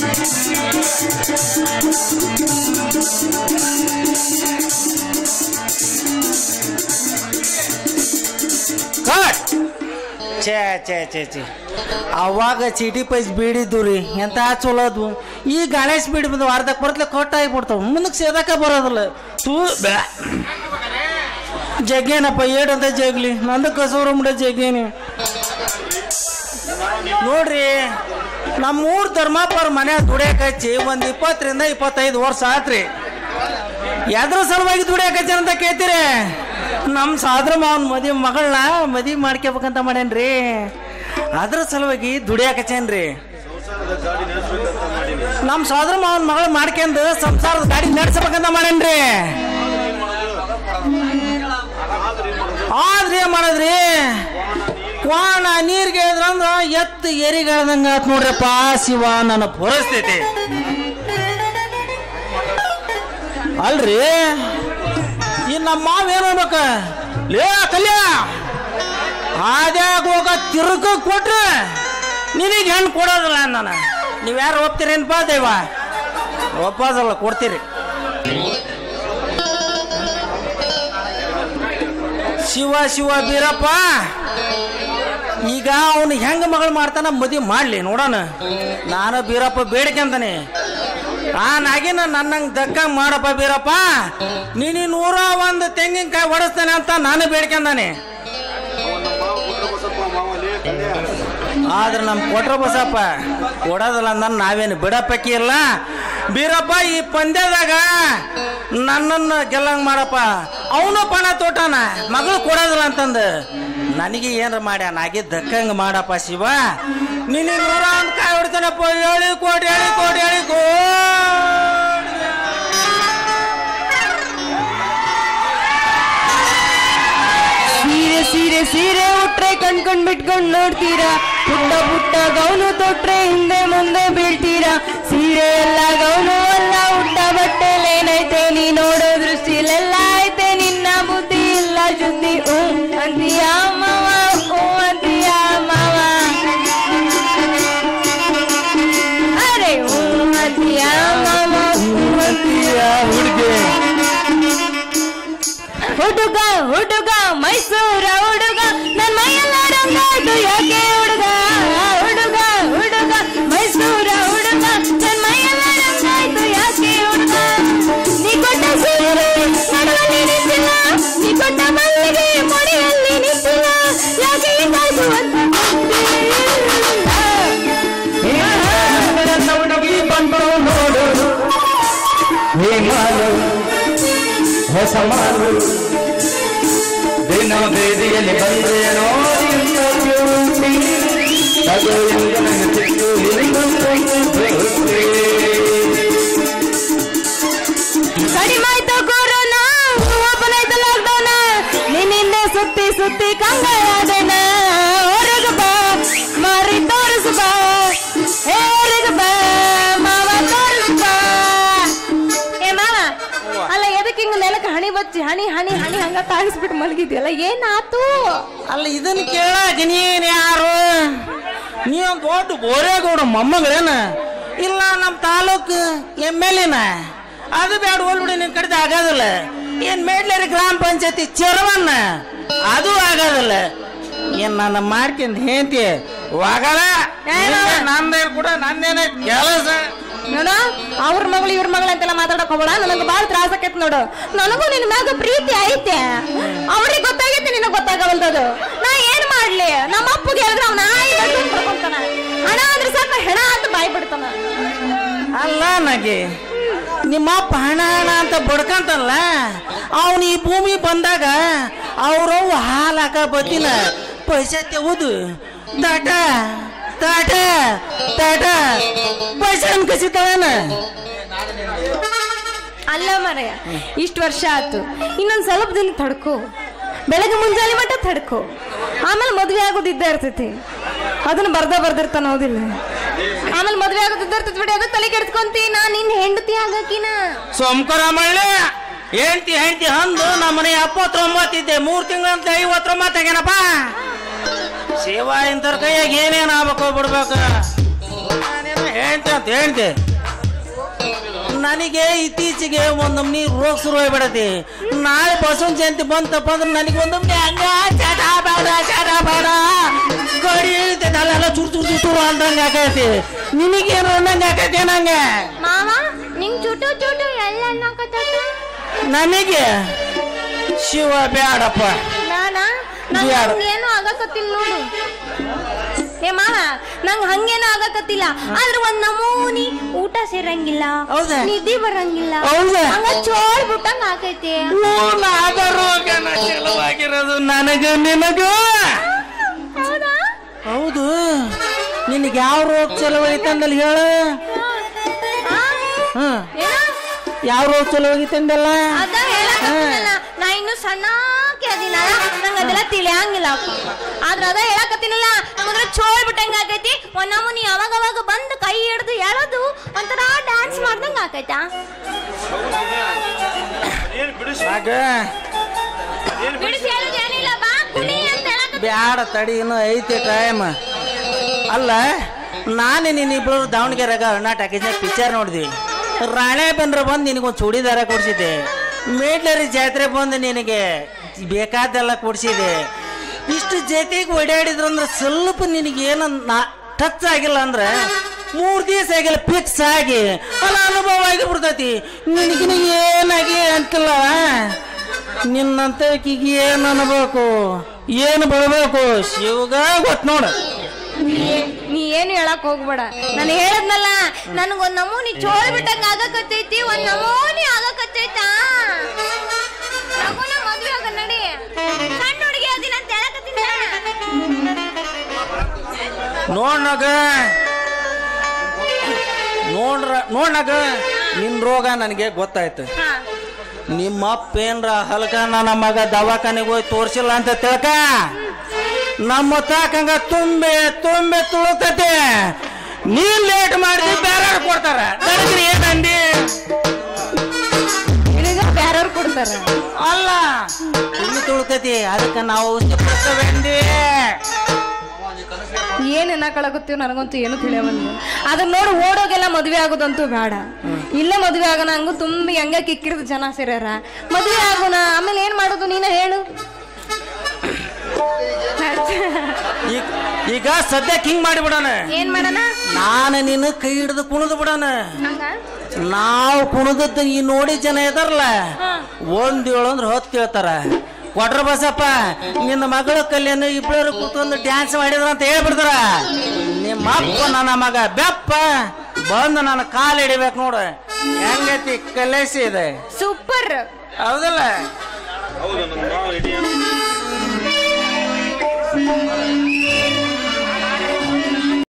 Cut ಛೇ ಛೇ ಛೇ ಛೇ ಅವಾಗ ಚೀಟಿ ಪೈಸ್ ಬೀಡಿದ್ದು ರೀ ಎಂತ ಚಲೋ ಅದು ಈ ಗಣೇಶ್ ಬೀಡಿ ಬಂದು ವಾರದಾಗ ಬರ್ತಲೆ ಕೊಟ್ಟ ಆಗಿಬಿಡ್ತಾವ ಮುಂದಕ್ಕೆ ಸೇದಕ್ಕೆ ಬರೋದಿಲ್ಲ ತೂ ಬೇ ಜಗ್ಗೇನಪ್ಪ ಏಟಂತ ಜಗ್ಲಿ ನಂದು ಕಸೂರು ಮುಡ ಜಗ್ಗೇನಿ ನೋಡ್ರಿ ನಮ್ಮ ಊರ್ ಧರ್ಮಾಪುರ ಮನೆ ದುಡಿಯಕ್ಕೆ ಹಚ್ಚಿ ಒಂದು ಇಪ್ಪತ್ತರಿಂದ ಇಪ್ಪತ್ತೈದು ವರ್ಷ ಆತ್ರಿ ಯಾವ್ದ್ರ ಸಲುವಾಗಿ ದುಡಿಯಕ್ಕೆ ಅಂತ ಕೇಳ್ತೀರಿ ನಮ್ಮ ಸಾದ್ರ ಮಾವನ ಮದುವೆ ಮಗಳನ್ನ ಮದುವೆ ಮಾಡ್ಕೋಬೇಕಂತ ಮಾಡೇನ್ರಿ ಅದ್ರ ಸಲುವಾಗಿ ದುಡಿಯಾಕಚ್ಚೇನ್ರಿ ನಮ್ಮ ಸಾದ್ರ ಮಾವನ ಮಗಳು ಮಾಡ್ಕೊಂಡು ಸಂಸಾರದ ಗಾಡಿ ನಡೆಸ್ಬೇಕಂತ ಮಾಡೇನ್ರಿ ಆದ್ರೆ ಏನ್ ಮಾಡದ್ರಿ ಕ್ವಾಣ ನೀರ್ಗೆ ಇದ್ರಂದ್ರ ಎತ್ತು ಎರಿಗಾದಂಗ ಆತ್ ನೋಡ್ರಪ್ಪ ಶಿವ ನನ್ನ ಪರಿಸ್ಥಿತಿ ಅಲ್ರಿ ಈ ನಮ್ಮ ಮಾವ ಏನ್ ಅನ್ಬೇಕ ಲೇ ಕಲ್ಯ ಆದ್ಯಾಗ ಹೋಗ ತಿರುಗ ಕೊಟ್ರೆ ನಿನಗೆ ಹೆಣ್ಣು ಕೊಡೋದಿಲ್ಲ ನಾನು ನೀವ್ಯಾರು ಒಪ್ತೀರೇನಪ್ಪ ದೇವ ಒಪ್ಪೋದಲ್ಲ ಕೊಡ್ತೀರಿ ಶಿವ ಶಿವ ಬೀರಪ್ಪ ಈಗ ಅವನು ಹೆಂಗ ಮಗಳು ಮಾಡ್ತಾನ ಮದುವೆ ಮಾಡ್ಲಿ ನೋಡೋಣ ನಾನು ಬೀರಪ್ಪ ಬೇಡಿಕೆಂತಾನೆ ಆ ನಾಗಿನ ನನ್ನಂಗೆ ದಕ್ಕಂಗ್ ಮಾಡಪ್ಪ ಬೀರಪ್ಪ ನೀನು ನೂರ ಒಂದು ತೆಂಗಿನಕಾಯಿ ಹೊಡಿಸ್ತಾನೆ ಅಂತ ನಾನು ಬೇಡ್ಕೊಂಡಾನೆ ಆದ್ರೆ ನಮ್ಮ ಕೊಟ್ರ ಬಸಪ್ಪ ಕೊಡೋದಿಲ್ಲ ಅಂದ ನಾವೇನು ಬಿಡಪಕ್ಕಿ ಇಲ್ಲ ಬೀರಪ್ಪ ಈ ಪಂದ್ಯದಾಗ ನನ್ನನ್ನು ಗೆಲ್ಲಂಗ್ ಮಾಡಪ್ಪ ಅವನು ಪಣ ತೋಟಾನ ಮಗಳು ಕೊಡೋದಿಲ್ಲ ಅಂತಂದು ನನಗೆ ಏನಾರ ಮಾಡ್ಯಾನ ಆಗಿ ದಕ್ಕಂಗೆ ಮಾಡಪ್ಪ ಶಿವ ನಿನಗೆ ನೂರ ಒಂದು ಕಾಯಿ ಹೊಡಿತಾನಪ್ಪ ಹೇಳಿ ಕೋಟಿ ಹೇಳಿ ಕೋಟಿ ಹೇಳಿ ಕೋ ಸೀರೆ ಸೀರೆ ಸೀರೆ ಉಟ್ರೆ ಕಣ್ಕೊಂಡ್ ಬಿಟ್ಕೊಂಡ್ ನೋಡ್ತೀರಾ ಪುಟ್ಟ ಪುಟ್ಟ ಗೌನು ತೊಟ್ರೆ ಹಿಂದೆ ಮುಂದೆ ಬೀಳ್ತೀರಾ ಸೀರೆ ಎಲ್ಲ ಗೌನು ಎಲ್ಲ ಉಟ್ಟ ಬಟ್ಟೆಲೇನೈತೆ ನೀ ನೋಡೋ ದೃಷ್ಟಿಲೆಲ್ಲ ಐತೆ ನಿನ್ನ ಬುದ್ಧಿ ಇಲ್ಲ ಶುದ್ಧಿ ಹ್ಞೂ ಅಂತೀಯ ಮಾವ ಹ್ಞೂ ಅಂತೀಯ ಮಾವ ಅರೆ ಹ್ಞೂ ಅಂತೀಯ ಮಾವ ಹ್ಞೂ ಅಂತೀಯ ಹುಡುಗಿ ಹುಡುಗ ಹುಡುಗ ಮೈಸೂರ ಹುಡುಗ ನನ್ ಮೈಯೆಲ್ಲ ರಂಗಾಯ್ತು ಯಾಕೆ ಹುಡುಗ ಹುಡುಗ ಹುಡುಗ ಮೈಸೂರ ಹುಡುಗ ನನ್ ಮೈಯೆಲ್ಲ ರಂಗಾಯ್ತು ಯಾಕೆ ಹುಡುಗ ನೀ ಕೊಟ್ಟ ಸೀರೆ ನಡುವಲ್ಲಿ ನಿಂತಿಲ್ಲ ನೀ ಕೊಟ್ಟ ಮಲ್ಲಿಗೆ ಮೊಡಿಯಲ್ಲಿ ನಿಂತಿಲ್ಲ ಯಾಕೆ ಹಿಂಗಾಯ್ತು ಅಂತ ಹುಡುಗಿ ಬಂದು ನೋಡು ಹೇಮಾಲು ಹೊಸ ಮಾಲು ದಿನ ಬೇದಿಯಲ್ಲಿ ಬಂದ್ರೆ ನೋಡಿ ಇಂಥ beauty. ಅದು ಎಂದು ನನಗೆ ಸಿಕ್ಕು ಇನ್ನೊಂದು beauty. ಕಡಿಮಾಯ್ತು ಕೊರೋನಾ ಓಪನ್ ಆಯ್ತು ಲಾಕ್ಡೌನ್ ನಿನ್ನಿಂದ ಸುತ್ತಿ ಸುತ್ತಿ ಕಂಗಾಳಾದೆನ ಹೊರಗ ಬಾ ಮಾರಿ ತೋರಿಸು ಬಾ ಹೇ ಹೊರಗ ಬಾ ಮಾವ ತೋರಿಸು ಬಾ ಏ ಮಾವ ಅಲ್ಲ ಎದಕ್ಕೆ ಹಿಂಗ ನೆಲಕ್ಕೆ ಹಣಿ ಬಚ್ಚಿ ಹಣಿ ಹಣಿ ಹಣಿ ಹಂಗ ತಾಗಿಸ್ಬಿಟ್ಟು ಮಲಗಿದ್ಯಲ್ಲ ಏನಾತು ಅಲ್ಲ ಇದನ್ನ ಕೇಳಾಕ ನೀನ್ ಯಾರು ನೀ ಒಂದು ದೊಡ್ಡ ಬೋರೇಗೌಡ ಮೊಮ್ಮಗಳೇನ ಇಲ್ಲ ನಮ್ಮ ತಾಲೂಕು ಎಮ್ ಎಲ್ ಎನ ಅದು ಬೇಡ ಹೋಲ್ಬಿಡಿ ನಿನ್ ಕಡೆ ಆಗೋದಿಲ್ಲ ಏನ್ ಮೇಡ್ಲೇರಿ ಗ್ರಾಮ ಪಂಚಾಯತಿ ಚೇರ್ಮನ್ ಅದು ಆಗೋದಿಲ್ಲ ಏನ್ ನನ್ನ ಮಾಡ್ಕೊಂಡ್ ಹೇಂತಿ ವಾಗಲ್ಲ ನಂದೇನ್ ಕೂಡ ನಂದೇನ ಕೆಲಸ ನೋಡು ಅವ್ರ ಮಗಳು ಇವ್ರ ಮಗಳು ಅಂತೆಲ್ಲ ಮಾತಾಡಕ್ ಹೋಗ್ಬೇಡ ನನಗೆ ಬಾಳ ತ್ರಾಸ ಆಕೈತಿ ನೋಡು ನನಗೂ ನಿನ್ ಮ್ಯಾಗ ಪ್ರೀತಿ ಐತೆ ಅವ್ರಿಗೆ ಗೊತ್ತಾಗೈತಿ ನಿನಗ್ ಗೊತ್ತಾಗವಲ್ದದು ನಾ ಏನ್ ಮಾಡ್ಲಿ ನಮ್ಮ ಅಪ್ಪಗೆ ಹೇಳಿದ್ರೆ ಅವ್ನ ನಾಯಿ ಗಂಟು ಬರ್ಕೊಂತಾನ ಹಣ ಅಂದ್ರೆ ಸಾಕು ಹೆಣ ಅಂತ ಬಾಯ್ ಬಿಡ್ತಾನ ಅಲ್ಲ ನಗೆ ನಿಮ್ಮ ಅಪ್ಪ ಹಣ ಹಣ ಅಂತ ಬಡ್ಕಂತಲ್ಲ ಅವನು ಈ ಭೂಮಿ ಬಂದಾಗ ಅವ್ರವ್ವ ಹಾಲು ಹಾಕ ಬತ್ತಿನ ಪೈಸೆ ತೆಗೆದು ತಾಟ ತಾಟ ತಾಟ ಪೈಸೆ ಕಸಿತಾವನ ಅಲ್ಲ ಮರೆಯ ಇಷ್ಟು ವರ್ಷ ಆತು ಇನ್ನೊಂದ್ ಸ್ವಲ್ಪ ದಿನ ತಡ್ಕೋ ಬೆಳಗ್ಗೆ ಮುಂಜಾನೆ ಮಟ್ಟ ತಡ್ಕೋ ಆಮೇಲೆ ಮದ್ವೆ ಆಗೋದಿದ್ದೇ ಇರ್ತೈತಿ ಅದನ್ನ ಬರ್ದ ಬರ್ದಿರ್ತಾನ ಹೌದಿಲ್ಲ ಆಮೇಲೆ ಮದ್ವೆ ಆಗೋದಿದ್ದ ಇರ್ತೈತಿ ಬಿಡಿ ಅದಕ್ಕೆ ತಲೆ ಕೆಡ್ಸ್ಕೊಂತಿ ನಾ ನಿನ್ ಹೆಂಡತಿ ಆಗಕಿನ ಸೋಮಕರ ಮಳ್ಳಿ ಹೆಂಡ್ತಿ ಹೆಂಡ್ತಿ ಹಂದು ನಮ್ಮ ಮನೆ ಎಪ್ಪತ್ತೊಂಬತ್ತಿದ್ದೆ ಮೂರು ತಿಂಗಳಂತ ಐವತ್ತೊಂಬತ್ತು ಆಗ್ಯಾನಪ್ಪ ಶಿವ ಇಂಥವ್ರ ಕೈಯಾಗ ಏನೇನು ಆಗ್ಬೇಕು ಬಿಡ್ಬೇಕು ನಾನೇನು ಹೇಳ್ತೆ ಅಂತ ಹೇಳ್ತೆ ನನಗೆ ಇತ್ತೀಚೆಗೆ ಒಂದೊಮ್ಮೆ ರೋಗ ಶುರು ಆಗ್ಬಿಡತಿ ನಾಳೆ ಬಸವನ ಜಯಂತಿ ಬಂತಪ್ಪ ಅಂದ್ರೆ ನನಗೆ ಒಂದೊಮ್ಮೆ ಹಂಗ ಚಟ ಬೇಡ ಚಟ ಬೇಡ ಗಡಿ ಇಳ್ತೈತೆ ಅಲ್ಲೆಲ್ಲ ಚುರು ಚುರು ಚುರು ಚುರು ಅಂದಂಗೆ ಆಕೈತಿ ನಿನಗೇನು ಅನ್ನಂಗೆ ಆಕೈತಿ ನಂಗೆ ಮಾವ ನಿಂಗ್ ಚುಟು ಚುಟು ಎಲ್ಲ ಅನ್ನಕತ್ತ ನನಗೆ ಶಿವ ಬೇಡಪ್ಪ ನಾನ ನಂಗ್ ಬ್ಯಾಡ. ಹಂಗೇನು ಆಗಕತ್ತಿಲ್ಲ ನೋಡು ಏ ಮಾವ ನಂಗ್ ಹಂಗೇನು ಆಗಕತ್ತಿಲ್ಲ ಆದ್ರೆ ಒಂದ್ ನಮೂನಿ ಊಟ ಸೇರಂಗಿಲ್ಲ ಹೌದಾ? ನಿದ್ದೆ ಬರಂಗಿಲ್ಲ ಹೌದಾ? ಹಂಗ ಚೋಳ್ ಬಿಟ್ಟಂಗ ಆಗೈತಿ ಆದ ರೋಗನ ಚೆಲುವಾಗಿರೋದು ನನಗೆ ನಿನಗೂ ಹೌದಾ ಹೌದು ನಿನಗೆ ಯಾವ ರೋಗ ಚಲೋ ಐತಂದಲ್ಲಿ ಹೇಳು ಆ, ಹ್ಮ್ ಏನ? ಯಾವ ರೋಗ ಚಲೋ ಐತಂದಲ್ಲ ಅದ ಹೇಳಕತ್ತಿನಲ್ಲ ನಾ ಇನ್ನು ಸಣ್ಣಕ್ಕೆ ಅದಿನಲ್ಲ ನಂಗೆ ಅದೆಲ್ಲ ತಿಳಿಯಂಗಿಲ್ಲ ಆದ್ರ ಅದ ಹೇಳಕತ್ತಿನಲ್ಲ ನಮದ್ರ ಚೋಳ್ ಬಿಟ್ಟಂಗ ಆಗೈತಿ ಒಂದ್ ನಮೂನಿ ಅವಾಗ ಅವಾಗ ಬಂದು ಕೈ ಹಿಡ್ದು ಎಳದು ಒಂಥರ ಡ್ಯಾನ್ಸ್ ಮಾಡ್ದಂಗ ಆಕೈತಾ ಆಗ ಬಿಡಿಸಿ ಹೇಳೋದು ಏನಿಲ್ಲ ಬಾ ಕುಡಿ ಅಂತ ಹೇಳಕತ್ತಿ ಬ್ಯಾಡ ತಡಿ ಇನ್ನು ಐತಿ ಟೈಮ್ ಅಲ್ಲ ನಾನು ನೀನಿಬ್ರು ದಾವಣಗೆರೆಗ ಅಣ್ಣ ಟಾಕೀಸ್ನಾಗ ಪಿಕ್ಚರ್ ನೋಡಿದ್ವಿ ರಾಣೆ ಬಂದ್ರೆ ಬಂದು ನಿನಗೊಂದು ಚೂಡಿದಾರ ಕೊಡ್ಸಿದ್ದೆ ಮೇಡ್ಲರಿ ಜಾತ್ರೆ ಬಂದು ನಿನಗೆ ಬೇಕಾದ್ದೆಲ್ಲ ಕೊಡ್ಸಿದೆ ಇಷ್ಟು ಜೊತೆಗೆ ಓಡಾಡಿದ್ರು ಅಂದ್ರೆ ಸ್ವಲ್ಪ ನಿನಗೇನು ನಾ ಟಚ್ ಆಗಿಲ್ಲ ಅಂದ್ರೆ ಮೂರು ದಿವಸ ಆಗಿಲ್ಲ ಫಿಕ್ಸ್ ಆಗಿ ಅಲ್ಲ ಅನುಭವ ಆಗಿಬಿಡ್ತೈತಿ ನಿನಗಿನ ಏನಾಗಿ ಅಂತಿಲ್ಲ ನಿನ್ನಂತ ಈಕಿಗೆ ಏನು ಅನ್ಬೇಕು ಏನು ಬೆಳಬೇಕು ಶಿವಗ ಗೊತ್ತು ನೋಡು ನೀ- ನೀ ಏನು ಹೇಳಕ್ ಹೋಗ್ಬೇಡ ನಾನು ಹೇಳದ್ನಲ್ಲ ನನಗೊಂದ್ ನಮೂನಿ ಚೋಳ್ ಬಿಟ್ಟಂಗ ಆಗಕತ್ತೈತಿ ಒಂದ್ ನಮೂನಿ ಆಗಕತ್ತೈತಾ ನಗುನ ಮದ್ವೆ ಆಗ ನಡಿ ಸಣ್ಣ ಹುಡುಗಿ ಅದಿನ ಅಂತ ಹೇಳಕತ್ತೀನಿ ನೋಡ್ನಾಗ ನೋಡ್ರ ನೋಡ್ನಾಗ ನಿನ್ನ ರೋಗ ನನಗೆ ಗೊತ್ತಾಯ್ತು ಹಾ ನಿಮ್ಮ ಅಪ್ಪ ಏನ್ರ ಹಲ್ಕ ನನ್ನ ಮಗ ದವಾಖಾನೆಗೆ ಹೋಗಿ ತೋರ್ಸಿಲ್ಲ ಅಂತ ತಿಳ್ಕ ನಮ್ಮ ತಾಕಂಗ ತುಂಬೆ ತುಂಬೆ ತುಳುಕತೆ ನೀ ಲೇಟ್ ಮಾಡಿದ್ರೆ ಬೇರೆ ಕೊಡ್ತಾರ ನನಗ್ರಿ ಏನಂದಿ ನಿನಗ ಬ್ಯಾರವ್ರು ಕೊಡ್ತಾರ ಅಲ್ಲ ತುಂಬಿ ತುಳುಕತಿ ಅದಕ್ಕೆ ನಾವು ಔಷಧಿ ಕೊಡ್ತೇವೆ ಏನ್ ಅನ್ನಕಳಕತ್ತೀವಿ ನನಗಂತೂ ಏನು ತಿಳಿಯವಲ್ಲ ಅದನ್ನ ನೋಡಿ ಓಡೋಗೆಲ್ಲ ಮದ್ವೆ ಆಗೋದಂತೂ ಬೇಡ ಇಲ್ಲೇ ಮದ್ವೆ ಆಗೋಣ ಹಂಗು ತುಂಬಿ ಹಂಗ ಕಿಕ್ಕಿರಿದ ಜನ ಸೇರ್ಯಾರ ಮದ್ವೆ ಆಗೋಣ ಆಮೇಲೆ ಏನ್ ಮಾಡೋದು ನೀನ ಹೇಳು ಈಗ ಈಗ ಸದ್ಯಕ್ಕೆ ಹಿಂಗ್ ಮಾಡಿಬಿಡೋಣ ಏನ್ ಮಾಡೋಣ ನಾನು ನಿನ್ನ ಕೈ ಹಿಡಿದು ಕುಣಿದು ಬಿಡೋಣ ಹಂಗ ನಾವು ಕುಣಿದದ್ದು ಈ ನೋಡಿ ಜನ ಇದಾರಲ್ಲ ಒಂದ್ ಏಳು ಅಂದ್ರೆ ಹೊತ್ತು ಹೇಳ್ತಾರ ಕೊಟ್ರ ಬಸಪ್ಪ ನಿನ್ನ ಮಗಳ ಕಲ್ಯಾಣ ಇಬ್ಬರು ಕೂತ್ಕೊಂಡು ಡ್ಯಾನ್ಸ್ ಮಾಡಿದ್ರ ಅಂತ ಹೇಳ್ಬಿಡ್ತಾರ ನಿಮ್ಮ ಅಪ್ಪ ನನ್ನ ಮಗ ಬೆಪ್ಪ ಬಂದು ನನ್ನ ಕಾಲು ಹಿಡಿಬೇಕು ನೋಡು ಹೆಂಗೈತಿ ಕಲೇಸಿ ಇದೆ ಸೂಪರ್ ಹೌದಲ್ಲ